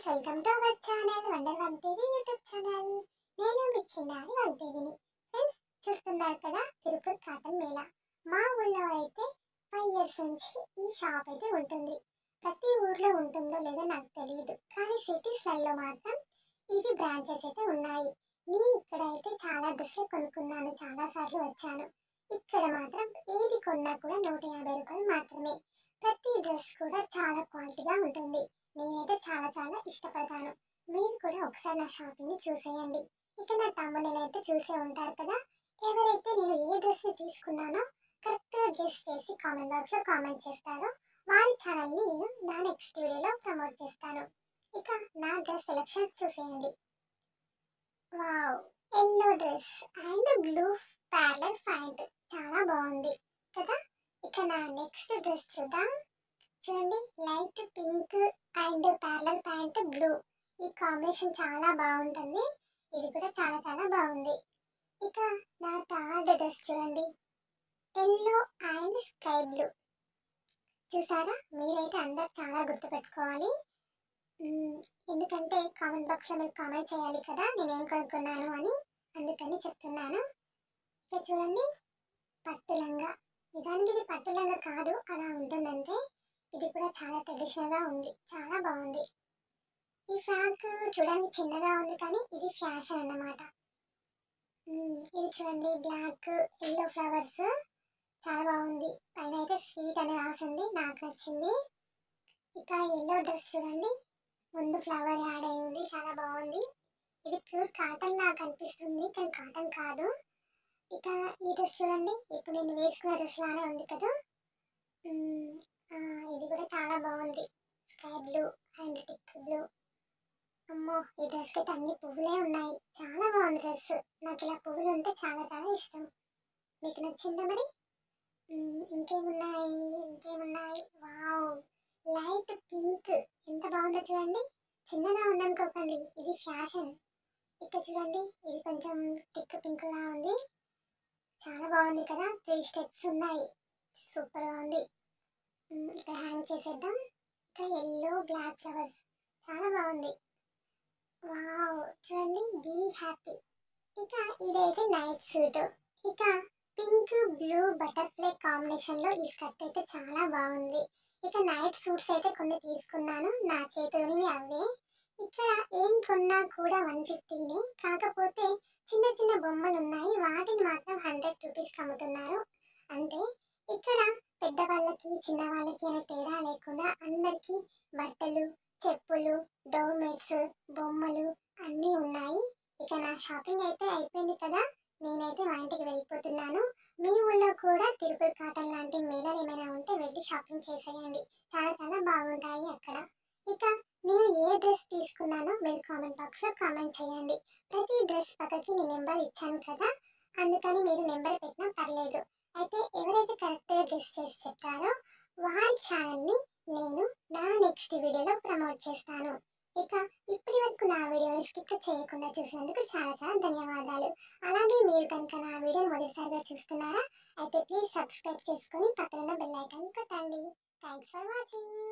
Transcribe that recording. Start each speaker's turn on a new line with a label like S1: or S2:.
S1: friends welcome to our channel wonder one TV YouTube channel నేను మీ చిన్నారి వంటీవిని friends చూస్తున్నారు కదా తిరుపతి కాటన్ మేళా మా ఊళ్ళో అయితే ఫైవ్ ఇయర్స్ నుంచి ఈ షాప్ అయితే ఉంటుంది ప్రతి ఊర్లో ఉంటుందో లేదో నాకు తెలియదు కానీ సిటీస్లలో మాత్రం ఇది బ్రాంచెస్ అయితే ఉన్నాయి నేను ఇక్కడ అయితే చాలా డ్రెస్సులు కొనుక్కున్నాను చాలా సార్లు వచ్చాను ఇక్కడ మాత్రం ఏది కొన్నా కూడా నూట యాభై రూపాయలు మాత్రమే ప్రతి డ్రెస్ కూడా చాలా క్వాలిటీగా ఉంటుంది నేనైతే చాలా చాలా ఇష్టపడతాను మీరు కూడా ఒకసారి నా షాపింగ్ ని చూసేయండి ఇక నా తమ్ముళ్ళు అయితే చూసే ఉంటారు కదా ఎవరైతే నేను ఏ డ్రెస్ ని తీసుకున్నానో కరెక్ట్ గా గెస్ చేసి కామెంట్ బాక్స్ లో కామెంట్ చేస్తారో వారి ఛానల్ ని నేను నా నెక్స్ట్ వీడియోలో ప్రమోట్ చేస్తాను ఇక నా డ్రెస్ సెలెక్షన్స్ చూసేయండి wow yellow dress and blue parallel pant చాలా బాగుంది కదా ఇక నా నెక్స్ట్ డ్రెస్ చూద్దాం చూడండి light pink and parallel pant blue ఈ కాంబినేషన్ చాలా బాగుంటుంది ఇది కూడా చాలా చాలా బాగుంది ఇక నా థర్డ్ డ్రెస్ చూడండి ఎల్లో అండ్ స్కై బ్లూ చూసారా మీరైతే అందరు చాలా గుర్తుపెట్టుకోవాలి మ్మ్, ఎందుకంటే కామెంట్ బాక్స్లో మీరు కామెంట్ చేయాలి కదా నేను ఏం కొనుక్కున్నాను అని అందుకని చెప్తున్నాను ఇక చూడండి పట్టు లంగా నిజానికి ఇది పట్టు లంగా కాదు అలా ఉంటుందంటే ఇది కూడా చాలా ట్రెడిషనల్ గా ఉంది చాలా బాగుంది ఈ ఫ్రాక్ చూడడానికి చిన్నగా ఉంది కానీ ఇది ఫ్యాషన్ అన్నమాట మ్మ్, ఇది చూడండి బ్లాక్ ఎల్లో ఫ్లవర్స్ చాలా బాగుంది పైన అయితే స్వీట్ అని రాసింది నాకు నచ్చింది ఇక ఎల్లో డ్రెస్ చూడండి ముందు ఫ్లవర్ యాడ్ అయి ఉంది చాలా బాగుంది ఇది ప్యూర్ కాటన్ లాగా కనిపిస్తుంది కానీ కాటన్ కాదు ఇక ఈ డ్రెస్ చూడండి ఇప్పుడు నేను వేసుకున్న డ్రెస్ లానే ఉంది కదా మ్మ్, ఆ, ఇది కూడా చాలా బాగుంది sky blue and thick blue అమ్మో ఈ డ్రెస్ కి అయితే అన్ని పువ్వులే ఉన్నాయి చాలా బాగుంది డ్రెస్ నాకు ఇలా పువ్వులు ఉంటే చాలా చాలా ఇష్టం మీకు నచ్చిందా మరి మ్మ్, ఇంకేమున్నాయి ఇంకేమున్నాయి వావ్ లైట్ పింక్ ఎంత బాగుందో చూడండి చిన్నగా ఉందనుకోకండి ఇది ఫ్యాషన్ ఇక్కడ చూడండి ఇది కొంచెం టిక్ పింక్ లా ఉంది చాలా బాగుంది కదా త్రీ స్టెప్స్ ఉన్నాయి సూపర్ గా ఉంది మ్మ్, ఇక్కడ హ్యాంగ్ చేసేద్దాం ఇంకా ఎల్లో బ్లాక్ ఫ్లవర్స్ చాలా బాగుంది వావ్ చూడండి బీ హ్యాపీ ఇక ఇదైతే నైట్ సూట్ ఇక పింక్ బ్లూ బటర్ఫ్లై కాంబినేషన్ లో ఈ స్కర్ట్ అయితే చాలా బాగుంది ఇక నైట్ సూట్స్ అయితే కొన్ని తీసుకున్నాను నా చేతిలోని అవే ఇక్కడ ఏం కొన్నా కూడా వన్ ఫిఫ్టీనే కాకపోతే చిన్న చిన్న బొమ్మలు ఉన్నాయి వాటిని మాత్రం హండ్రెడ్ రూపీస్కి అమ్ముతున్నారు అంటే ఇక్కడ పెద్దవాళ్ళకి చిన్న వాళ్ళకి అనే తేడా లేకుండా అందరికీ బట్టలు చెప్పులు డోర్ మేట్స్ బొమ్మలు అన్నీ ఉన్నాయి ఇక నా షాపింగ్ అయితే అయిపోయింది కదా నేనైతే మా ఇంటికి వెళ్ళిపోతున్నాను మీ ఊళ్ళో కూడా తిరుపతి కాటన్ లాంటి మేళలు ఏమైనా ఉంటే వెళ్ళి షాపింగ్ చేసేయండి చాలా చాలా బాగుంటాయి అక్కడ ఇక నేను ఏ డ్రెస్ తీసుకున్నానో మీరు కామెంట్ బాక్స్ లో కామెంట్ చేయండి ప్రతి డ్రెస్ పక్కకి నేను నెంబర్ ఇచ్చాను కదా అందుకని మీరు నెంబర్ పెట్టినా పర్లేదు అయితే ఎవరైతే కరెక్ట్ గా గెస్ చేసి చెప్తారో వారి ఛానల్ ని నేను నా నెక్స్ట్ వీడియోలో ప్రమోట్ చేస్తాను ఇక ఇప్పటి వరకు నా వీడియోని స్కిప్ చేయకుండా చూసినందుకు చాలా చాలా ధన్యవాదాలు అలాగే మీరు కనుక నా వీడియోని మొదటిసారిగా చూస్తున్నారా అయితే ప్లీజ్ సబ్స్క్రైబ్ చేసుకొని పక్కన బెల్ ఐకాన్ కొట్టండి థ్యాంక్స్ ఫర్ వాచింగ్